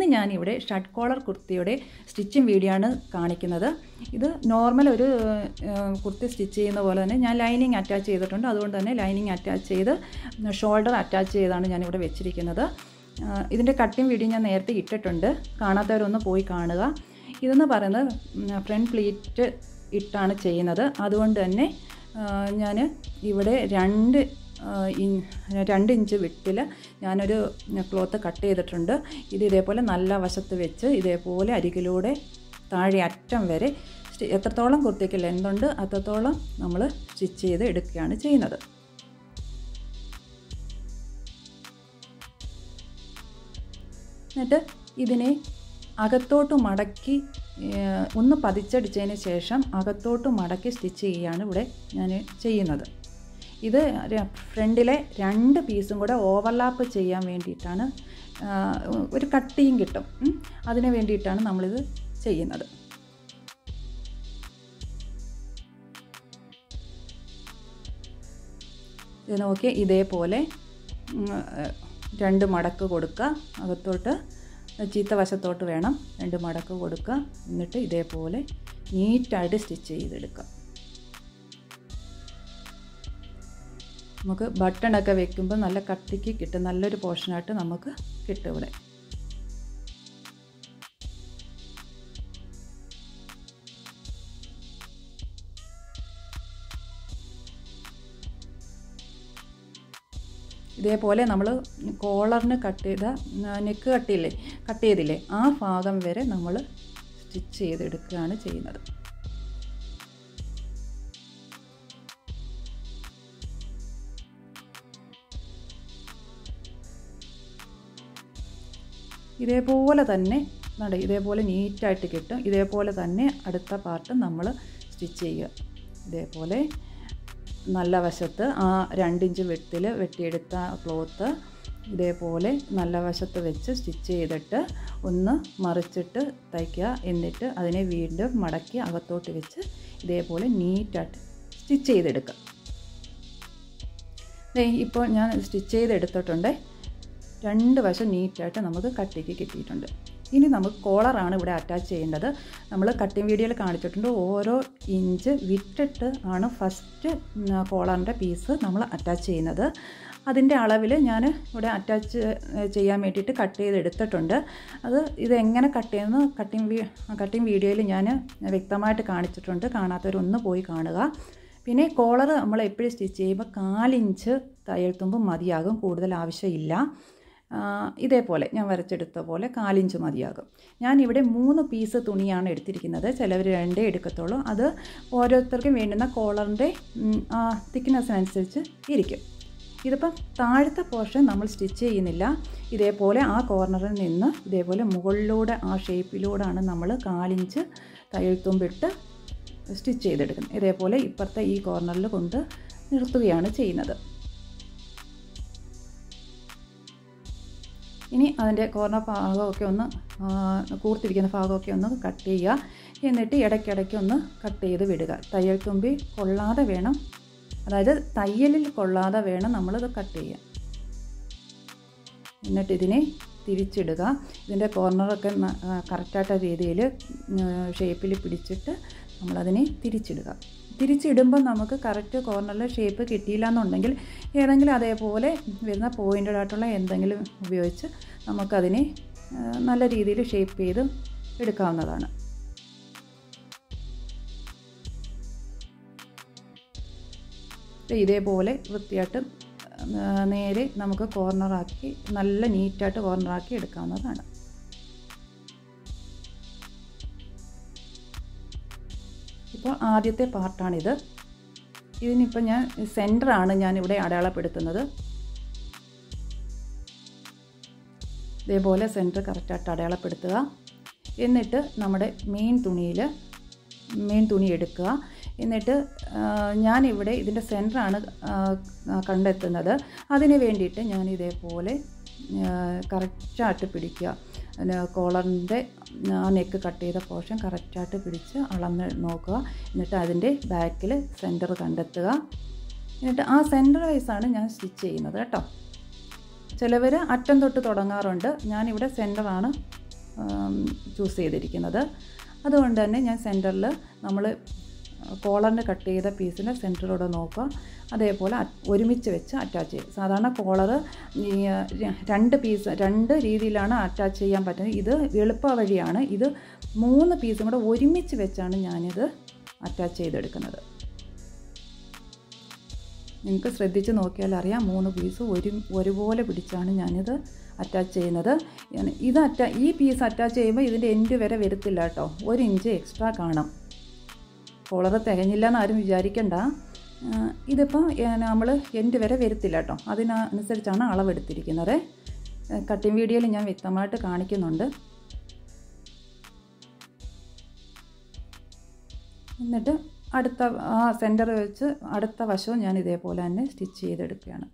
ഇന്ന് ഞാനിവിടെ shirt collar കുർത്തിയുടെ സ്റ്റിച്ചിങ് വീഡിയോ ആണ് കാണിക്കുന്നത് ഇത് നോർമൽ ഒരു ഏഹ്, കുർത്തി സ്റ്റിച്ച് ചെയ്യുന്ന പോലെ തന്നെ ഞാൻ ലൈനിങ് അറ്റാച്ച് ചെയ്തിട്ടുണ്ട് അതുകൊണ്ട് തന്നെ ലൈനിങ് അറ്റാച്ച് ചെയ്ത് ഷോൾഡർ അറ്റാച്ച് ചെയ്താണ് ഞാനിവിടെ വെച്ചിരിക്കുന്നത് ആഹ്, ഇതിൻ്റെ കട്ടിങ് വീഡിയോ ഞാൻ നേരത്തെ ഇട്ടിട്ടുണ്ട് കാണാത്തവരൊന്ന് പോയി കാണുക ഇതെന്ന് പറയുന്നത് ഫ്രണ്ട് പ്ലീറ്റ് ഇട്ടാണ് ചെയ്യുന്നത് അതുകൊണ്ട് തന്നെ ഞാൻ ഇവിടെ രണ്ട് ആ, ഇൻ- രണ്ട് ഇഞ്ച് വിട്ടിൽ ഞാനൊരു ക്ലോത്ത് കട്ട് ചെയ്തിട്ടുണ്ട് ഇത് ഇതേപോലെ നല്ല വശത്ത് വെച്ച് ഇതേപോലെ അരികിലൂടെ താഴെ അറ്റം വരെ സ്റ്റി- എത്രത്തോളം കുർത്തിക്ക് ലെന്തുണ്ട് അത്രത്തോളം നമ്മൾ സ്റ്റിച്ച് ചെയ്ത് എടുക്കുകയാണ് ചെയ്യുന്നത് എന്നിട്ട് ഇതിനെ അകത്തോട്ട് മടക്കി ഏഹ്, ഒന്ന് പതിച്ചടിച്ചതിന് ശേഷം അകത്തോട്ട് മടക്കി സ്റ്റിച്ച് ചെയ്യുകയാണ് ഇവിടെ ഞാൻ ചെയ്യുന്നത് ഇത് ര- ഫ്രണ്ടിലെ രണ്ട് പീസും കൂടെ ഓവർലാപ്പ് ചെയ്യാൻ വേണ്ടിയിട്ടാണ് ആഹ്, ഒരു കട്ടിയും കിട്ടും ഉം. അതിന് വേണ്ടിയിട്ടാണ് നമ്മളിത് ചെയ്യുന്നത് ഇത് നോക്കി ഇതേപോലെ ഉം, ഏഹ്, രണ്ട് മടക്ക് കൊടുക്കുക അകത്തോട്ട് ചീത്ത വശത്തോട്ട് വേണം രണ്ട് മടക്ക് കൊടുക്കുക എന്നിട്ട് ഇതേപോലെ നീറ്റായിട്ട് സ്റ്റിച്ച് ചെയ്തെടുക്കുക നമുക്ക് ബട്ടണൊക്കെ വെക്കുമ്പോൾ നല്ല കട്ടിക്ക് കിട്ടും നല്ലൊരു പോർഷനായിട്ട് നമുക്ക് കിട്ടും ഇവിടെ ഇതേപോലെ നമ്മൾ കോളറിന് കട്ട് ചെയ്ത നെക്ക് കട്ടിയില്ലേ കട്ട് ചെയ്തില്ലേ ആ ഭാഗം വരെ നമ്മൾ സ്റ്റിച്ച് ചെയ്തെടുക്കുകയാണ് ചെയ്യുന്നത് ഇതേപോലെ തന്നെ നട ഇതേപോലെ നീറ്റായിട്ട് കിട്ടും ഇതേപോലെ തന്നെ അടുത്ത പാർട്ട് നമ്മൾ സ്റ്റിച്ച് ചെയ്യുക ഇതേപോലെ നല്ല വശത്ത് ആ രണ്ടിഞ്ച് വെട്ടിൽ വെട്ടിയെടുത്ത ക്ലോത്ത് ഇതേപോലെ നല്ല വശത്ത് വെച്ച് സ്റ്റിച്ച് ചെയ്തിട്ട് ഒന്ന് മറിച്ചിട്ട് തയ്ക്കുക എന്നിട്ട് അതിനെ വീണ്ടും മടക്കി അകത്തോട്ട് വെച്ച് ഇതേപോലെ നീറ്റായിട്ട് സ്റ്റിച്ച് ചെയ്തെടുക്കുക ദേ ഇപ്പോൾ ഞാൻ സ്റ്റിച്ച് ചെയ്തെടുത്തിട്ടുണ്ട് രണ്ട് വശം നീറ്റായിട്ട് നമുക്ക് കട്ടിക്ക് കിട്ടിയിട്ടുണ്ട് ഇനി നമുക്ക് കോളറാണ് ഇവിടെ അറ്റാച്ച് ചെയ്യേണ്ടത് നമ്മൾ കട്ടിങ് വീഡിയോയിൽ കാണിച്ചിട്ടുണ്ട് ഓരോ ഇഞ്ച് വിട്ടിട്ട് ആണ് ഫസ്റ്റ് കോളറിൻ്റെ പീസ് നമ്മൾ അറ്റാച്ച് ചെയ്യുന്നത് അതിൻ്റെ അളവിൽ ഞാൻ ഇവിടെ അറ്റാച്ച് ചെയ്യാൻ വേണ്ടിയിട്ട് കട്ട് ചെയ്ത് എടുത്തിട്ടുണ്ട് അത് ഇതെങ്ങനെ കട്ട് ചെയ്യുന്നു കട്ടിങ് വീ കട്ടിങ് വീഡിയോയിൽ ഞാൻ വ്യക്തമായിട്ട് കാണിച്ചിട്ടുണ്ട് കാണാത്തവരൊന്ന് പോയി കാണുക പിന്നെ കോളർ നമ്മൾ എപ്പോഴും സ്റ്റിച്ച് ചെയ്യുമ്പോൾ കാലിഞ്ച് തയ്യൽ തുമ്പ് മതിയാകും കൂടുതൽ ആവശ്യമില്ല ആ, ഇതേപോലെ ഞാൻ വരച്ചെടുത്ത പോലെ കാലിഞ്ച് മതിയാകും ഞാൻ ഇവിടെ മൂന്ന് പീസ് തുണിയാണ് എടുത്തിരിക്കുന്നത് ചിലവർ രണ്ടേ എടുക്കത്തുള്ളൂ അത് ഓരോരുത്തർക്കും വേണ്ടുന്ന കോളറിൻ്റെ തിക്നെസ്സിനനുസരിച്ച് ഇരിക്കും ഇതിപ്പം താഴത്തെ പോർഷൻ നമ്മൾ സ്റ്റിച്ച് ചെയ്യുന്നില്ല ഇതേപോലെ ആ കോർണറിൽ നിന്ന് ഇതേപോലെ മുകളിലൂടെ ആ ഷേപ്പിലൂടെയാണ് നമ്മൾ കാലിഞ്ച് തയ്യൽ തുമ്പിട്ട് സ്റ്റിച്ച് ചെയ്തെടുക്കുന്നത് ഇതേപോലെ ഇപ്പുറത്തെ ഈ കോർണറിൽ കൊണ്ട് നിർത്തുകയാണ് ചെയ്യുന്നത് ഇനി അതിൻ്റെ കോർണർ ഭാഗമൊക്കെ ഒന്ന് ആ, കൂർത്തിരിക്കുന്ന ഭാഗമൊക്കെ ഒന്ന് കട്ട് ചെയ്യുക എന്നിട്ട് ഇടയ്ക്കിടയ്ക്ക് ഒന്ന് കട്ട് ചെയ്ത് വിടുക തയ്യൽ തുമ്പി കൊള്ളാതെ വേണം അതായത് തയ്യലിൽ കൊള്ളാതെ വേണം നമ്മളത് കട്ട് ചെയ്യാൻ എന്നിട്ട് ഇതിനെ തിരിച്ചിടുക ഇതിൻ്റെ കോർണറൊക്കെ കറക്റ്റായിട്ട രീതിയിൽ ഷേപ്പിൽ പിടിച്ചിട്ട് നമ്മളതിനെ തിരിച്ചിടുക തിരിച്ചിടുമ്പോൾ നമുക്ക് കറക്റ്റ് കോർണറിൽ ഷേപ്പ് കിട്ടിയില്ല എന്നുണ്ടെങ്കിൽ ഏതെങ്കിലും അതേപോലെ വരുന്ന പോയിൻ്റഡ് ആയിട്ടുള്ള എന്തെങ്കിലും ഉപയോഗിച്ച് നമുക്കതിനെ ആ, നല്ല രീതിയിൽ ഷേപ്പ് ചെയ്ത് എടുക്കാവുന്നതാണ് ദേ ഇതേപോലെ വൃത്തിയായിട്ട് ആ, നേരെ നമുക്ക് കോർണറാക്കി നല്ല നീറ്റായിട്ട് കോർണറാക്കി എടുക്കാവുന്നതാണ് ഇപ്പോൾ ആദ്യത്തെ പാർട്ടാണിത് ഇതിനിപ്പോൾ ഞാൻ സെൻറ്ററാണ് ഞാനിവിടെ അടയാളപ്പെടുത്തുന്നത് ഇതേപോലെ സെൻറ്റർ കറക്റ്റായിട്ട് അടയാളപ്പെടുത്തുക എന്നിട്ട് നമ്മുടെ മെയിൻ തുണിയിൽ മെയിൻ തുണി എടുക്കുക എന്നിട്ട് ആ, ഞാനിവിടെ ഇതിൻ്റെ സെൻറ്ററാണ് കണ്ടെത്തുന്നത് അതിന് വേണ്ടിയിട്ട് ഞാൻ ഇതേപോലെ കറക്റ്റായിട്ട് പിടിക്കുക കോളറിൻ്റെ ആ നെക്ക് കട്ട് ചെയ്ത പോർഷൻ കറക്റ്റായിട്ട് പിടിച്ച് അളന്ന് നോക്കുക എന്നിട്ട് അതിൻ്റെ ബാക്കിൽ സെൻറ്റർ കണ്ടെത്തുക എന്നിട്ട് ആ സെൻറ്റർ വൈസാണ് ഞാൻ സ്റ്റിച്ച് ചെയ്യുന്നത് കേട്ടോ ചിലവർ അറ്റം തൊട്ട് തുടങ്ങാറുണ്ട് ഞാനിവിടെ സെൻറ്ററാണ് ചൂസ് ചെയ്തിരിക്കുന്നത് അതുകൊണ്ട് തന്നെ ഞാൻ സെൻറ്ററിൽ നമ്മൾ കോളറിന് കട്ട് ചെയ്ത പീസിൻ്റെ സെൻറ്ററിലൂടെ നോക്കുക അതേപോലെ ഒരുമിച്ച് വെച്ച് അറ്റാച്ച് ചെയ്യും സാധാരണ കോളർ ഈ രണ്ട് പീസ് രണ്ട് രീതിയിലാണ് അറ്റാച്ച് ചെയ്യാൻ പറ്റുന്നത് ഇത് എളുപ്പ വഴിയാണ് ഇത് മൂന്ന് പീസും കൂടെ ഒരുമിച്ച് വെച്ചാണ് ഞാനിത് അറ്റാച്ച് ചെയ്തെടുക്കുന്നത് നിങ്ങൾക്ക് ശ്രദ്ധിച്ച് നോക്കിയാൽ അറിയാം മൂന്ന് പീസ് ഒരു ഒരുപോലെ പിടിച്ചാണ് ഞാനിത് അറ്റാച്ച് ചെയ്യുന്നത് ഇത് അറ്റാ ഈ പീസ് അറ്റാച്ച് ചെയ്യുമ്പോൾ ഇതിൻ്റെ എൻഡ് വരെ വരത്തില്ല കേട്ടോ ഒരു ഇഞ്ച് എക്സ്ട്രാ കാണാം കോളർ തികഞ്ഞില്ല എന്ന് ആരും വിചാരിക്കണ്ട ഇതിപ്പോൾ നമ്മൾ എൻഡ് വരെ വരത്തില്ല കേട്ടോ അതിനനുസരിച്ചാണ് അളവെടുത്തിരിക്കുന്നത് കട്ടിങ് വീഡിയോയിൽ ഞാൻ വ്യക്തമായിട്ട് കാണിക്കുന്നുണ്ട് എന്നിട്ട് അടുത്ത ആ സെൻറ്റർ വെച്ച് അടുത്ത വശവും ഞാൻ ഇതേപോലെ തന്നെ സ്റ്റിച്ച് ചെയ്തെടുക്കുകയാണ്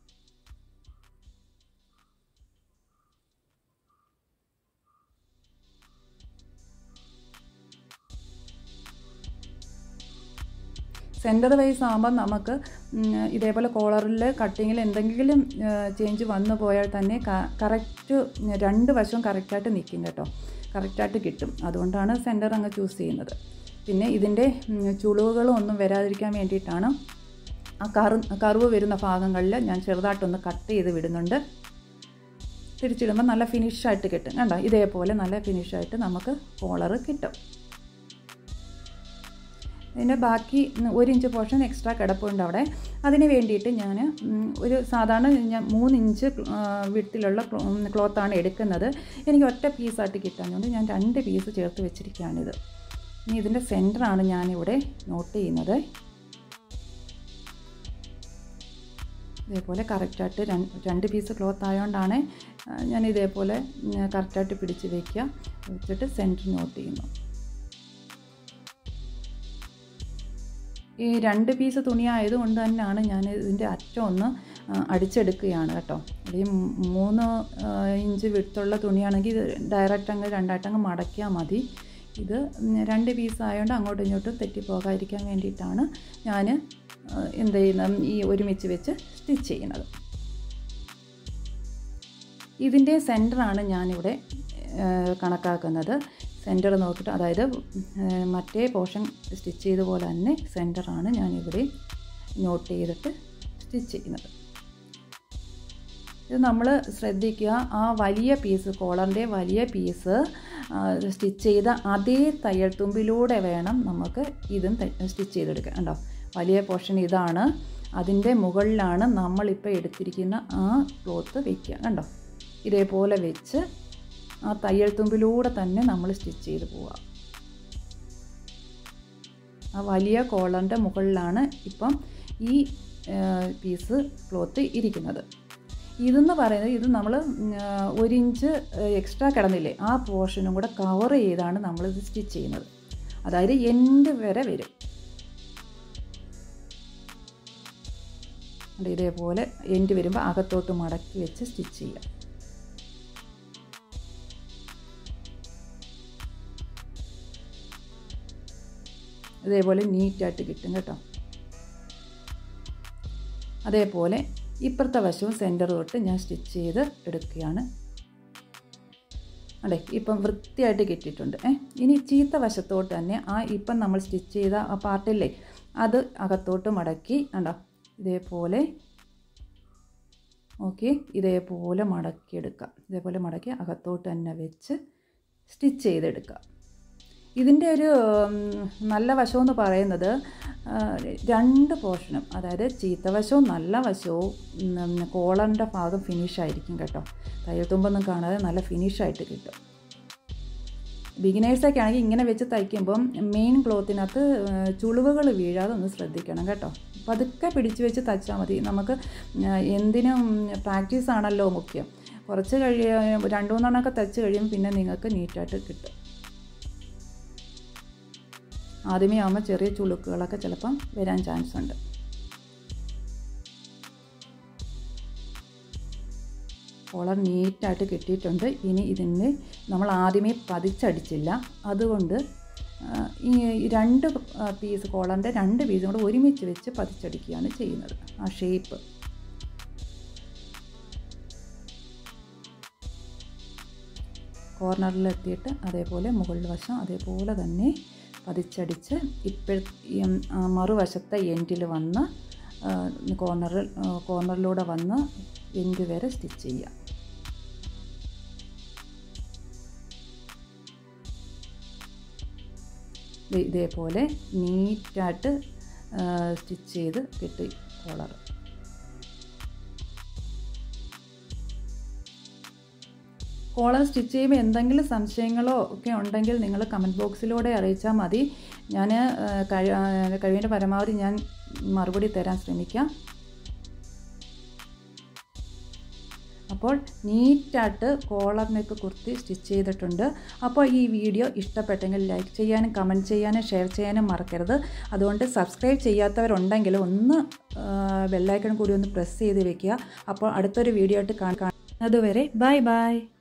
സെൻറ്റർ വൈസ് ആകുമ്പോൾ നമുക്ക് ഇതേപോലെ കോളറിൽ കട്ടിങ്ങിൽ എന്തെങ്കിലും ചേഞ്ച് വന്നു പോയാൽ തന്നെ കറക്റ്റ് രണ്ട് വശവും കറക്റ്റായിട്ട് നിൽക്കും കേട്ടോ കറക്റ്റായിട്ട് കിട്ടും അതുകൊണ്ടാണ് സെൻറ്റർ അങ്ങ് ചൂസ് ചെയ്യുന്നത് പിന്നെ ഇതിൻ്റെ ചുളിവുകളും ഒന്നും വരാതിരിക്കാൻ വേണ്ടിയിട്ടാണ് ആ കറു കറുവ് വരുന്ന ഭാഗങ്ങളിൽ ഞാൻ ചെറുതായിട്ടൊന്ന് കട്ട് ചെയ്ത് വിടുന്നുണ്ട് തിരിച്ചിടുമ്പോൾ നല്ല ഫിനിഷായിട്ട് കിട്ടും കണ്ടോ ഇതേപോലെ നല്ല ഫിനിഷായിട്ട് നമുക്ക് കോളർ കിട്ടും ഇതിൻ്റെ ബാക്കി ഒരു ഇഞ്ച് പോർഷൻ എക്സ്ട്രാ കിടപ്പുണ്ട് അവിടെ അതിന് വേണ്ടിയിട്ട് ഞാൻ ഒരു സാധാരണ ഞാൻ മൂന്ന് ഇഞ്ച് വിട്ടിലുള്ള ക്ലോത്താണ് എടുക്കുന്നത് എനിക്ക് ഒറ്റ പീസായിട്ട് കിട്ടാഞ്ഞുകൊണ്ട് ഞാൻ രണ്ട് പീസ് ചേർത്ത് വെച്ചിരിക്കുകയാണിത് ഇനി ഇതിൻ്റെ സെൻറ്ററാണ് ഞാനിവിടെ നോട്ട് ചെയ്യുന്നത് ഇതേപോലെ കറക്റ്റായിട്ട് രണ്ട് പീസ് ക്ലോത്ത് ആയതുകൊണ്ടാണ് ഞാൻ ഇതേപോലെ കറക്റ്റായിട്ട് പിടിച്ച് വയ്ക്കുക വെച്ചിട്ട് സെൻറ്റർ നോട്ട് ചെയ്യുന്നു ഈ രണ്ട് പീസ് തുണി ആയതുകൊണ്ട് തന്നെയാണ് ഞാൻ ഇതിൻ്റെ അറ്റം ഒന്ന് അടിച്ചെടുക്കുകയാണ് കേട്ടോ ഈ മൂന്ന് ഇഞ്ച് വിട്ടുള്ള തുണിയാണെങ്കിൽ ഇത് ഡയറക്റ്റ് അങ്ങ് രണ്ടായിട്ടങ്ങ് മടക്കിയാൽ മതി ഇത് രണ്ട് പീസ് ആയതുകൊണ്ട് അങ്ങോട്ടും ഇങ്ങോട്ടും തെറ്റിപ്പോകാതിരിക്കാൻ വേണ്ടിയിട്ടാണ് ഞാൻ എന്ത് ചെയ്യുന്ന ഈ ഒരുമിച്ച് വെച്ച് സ്റ്റിച്ച് ചെയ്യുന്നത് ഇതിൻ്റെ സെൻറ്ററാണ് ഞാനിവിടെ കണക്കാക്കുന്നത് സെൻറ്റർ നോക്കിയിട്ട് അതായത് മറ്റേ പോർഷൻ സ്റ്റിച്ച് ചെയ്ത പോലെ തന്നെ സെൻറ്ററാണ് ഞാനിവിടെ നോട്ട് ചെയ്തിട്ട് സ്റ്റിച്ച് ചെയ്യുന്നത് ഇത് നമ്മൾ ശ്രദ്ധിക്കുക ആ വലിയ പീസ് കോളറിൻ്റെ വലിയ പീസ് സ്റ്റിച്ച് ചെയ്ത അതേ തയ്യൽ തുമ്പിലൂടെ വേണം നമുക്ക് ഇതും സ്റ്റിച്ച് ചെയ്തെടുക്കാൻ കണ്ടോ വലിയ പോർഷൻ ഇതാണ് അതിൻ്റെ മുകളിലാണ് നമ്മളിപ്പോൾ എടുത്തിരിക്കുന്ന ആ ക്ലോത്ത് വയ്ക്കുക കണ്ടോ ഇതേപോലെ വെച്ച് ആ തയ്യൽ തുമ്പിലൂടെ തന്നെ നമ്മൾ സ്റ്റിച്ച് ചെയ്ത് പോവുക ആ വലിയ കോളറിൻ്റെ മുകളിലാണ് ഇപ്പം ഈ പീസ് ക്ലോത്ത് ഇരിക്കുന്നത് ഇതെന്ന് പറയുന്നത് ഇത് നമ്മൾ ഒരു ഇഞ്ച് എക്സ്ട്രാ കിടന്നില്ലേ ആ പോർഷനും കൂടെ കവർ ചെയ്താണ് നമ്മളിത് സ്റ്റിച്ച് ചെയ്യുന്നത് അതായത് എൻഡ് വരെ വരും ഇതേപോലെ എൻഡ് വരുമ്പോൾ അകത്തോട്ട് മടക്കി വെച്ച് സ്റ്റിച്ച് ചെയ്യാം ഇതേപോലെ നീറ്റായിട്ട് കിട്ടും കേട്ടോ അതേപോലെ ഇപ്പുറത്തെ വശവും സെൻറ്റർ തൊട്ട് ഞാൻ സ്റ്റിച്ച് ചെയ്ത് എടുക്കുകയാണ് അതെ ഇപ്പം വൃത്തിയായിട്ട് കിട്ടിയിട്ടുണ്ട് ഏ ഇനി ചീത്ത വശത്തോട്ട് തന്നെ ആ ഇപ്പം നമ്മൾ സ്റ്റിച്ച് ചെയ്ത ആ പാർട്ടില്ലേ അത് അകത്തോട്ട് മടക്കി കണ്ടോ ഇതേപോലെ ഓക്കെ ഇതേപോലെ മടക്കിയെടുക്കാം ഇതേപോലെ മടക്കി അകത്തോട്ട് തന്നെ വെച്ച് സ്റ്റിച്ച് ചെയ്തെടുക്കുക ഇതിൻ്റെ ഒരു നല്ല വശമെന്ന് പറയുന്നത് രണ്ട് പോർഷനും അതായത് ചീത്ത വശവും നല്ല വശവും കോളറിൻ്റെ ഭാഗം ഫിനിഷായിരിക്കും കേട്ടോ തയ്യൽ തുമ്പൊന്നും കാണാതെ നല്ല ഫിനിഷായിട്ട് കിട്ടും ബിഗിനേഴ്സൊക്കെ ആണെങ്കിൽ ഇങ്ങനെ വെച്ച് തയ്ക്കുമ്പം മെയിൻ ക്ലോത്തിനകത്ത് ചുളിവുകൾ വീഴാതെ ഒന്ന് ശ്രദ്ധിക്കണം കേട്ടോ പതുക്കെ പിടിച്ച് വെച്ച് തയ്ച്ചാൽ മതി നമുക്ക് എന്തിനും പ്രാക്ടീസ് ആണല്ലോ മുഖ്യം കുറച്ച് കഴിയ രണ്ട് മൂന്നെണ്ണമൊക്കെ തയ്ച്ച് കഴിയുമ്പോൾ പിന്നെ നിങ്ങൾക്ക് നീറ്റായിട്ട് കിട്ടും ആദ്യമേ ആകുമ്പോൾ ചെറിയ ചുളുക്കുകളൊക്കെ ചിലപ്പം വരാൻ ചാൻസ് ഉണ്ട് കോളർ നീറ്റായിട്ട് കിട്ടിയിട്ടുണ്ട് ഇനി ഇതിന് നമ്മൾ ആദ്യമേ പതിച്ചടിച്ചില്ല അതുകൊണ്ട് ഈ രണ്ട് പീസ് കോളറിൻ്റെ രണ്ട് പീസും കൂടെ ഒരുമിച്ച് വെച്ച് പതിച്ചടിക്കുകയാണ് ചെയ്യുന്നത് ആ ഷേപ്പ് കോർണറിൽ എത്തിയിട്ട് അതേപോലെ മുകളിൽ വശം അതേപോലെ തന്നെ പതിച്ചടിച്ച് ഇപ്പോഴ മറുവശത്തെ എൻഡിൽ വന്ന് കോർണറിൽ കോർണറിലൂടെ വന്ന് എൻഡ് വരെ സ്റ്റിച്ച് ചെയ്യുക ഇതേപോലെ നീറ്റായിട്ട് സ്റ്റിച്ച് ചെയ്ത് കിട്ടി കോളർ കോളർ സ്റ്റിച്ച് ചെയ്യുമ്പോൾ എന്തെങ്കിലും സംശയങ്ങളോ ഒക്കെ ഉണ്ടെങ്കിൽ നിങ്ങൾ കമൻറ്റ് ബോക്സിലൂടെ അറിയിച്ചാൽ മതി ഞാൻ കഴിവിൻ്റെ പരമാവധി ഞാൻ മറുപടി തരാൻ ശ്രമിക്കാം അപ്പോൾ നീറ്റായിട്ട് കോളർ നെക്ക് കുർത്തി സ്റ്റിച്ച് ചെയ്തിട്ടുണ്ട് അപ്പോൾ ഈ വീഡിയോ ഇഷ്ടപ്പെട്ടെങ്കിൽ ലൈക്ക് ചെയ്യാനും കമൻറ്റ് ചെയ്യാനും ഷെയർ ചെയ്യാനും മറക്കരുത് അതുകൊണ്ട് സബ്സ്ക്രൈബ് ചെയ്യാത്തവരുണ്ടെങ്കിൽ ഒന്ന് ബെല്ലൈക്കൺ കൂടി ഒന്ന് പ്രസ് ചെയ്ത് വെക്കുക അപ്പോൾ അടുത്തൊരു വീഡിയോ ആയിട്ട് കാണുക അതുവരെ ബൈ ബൈ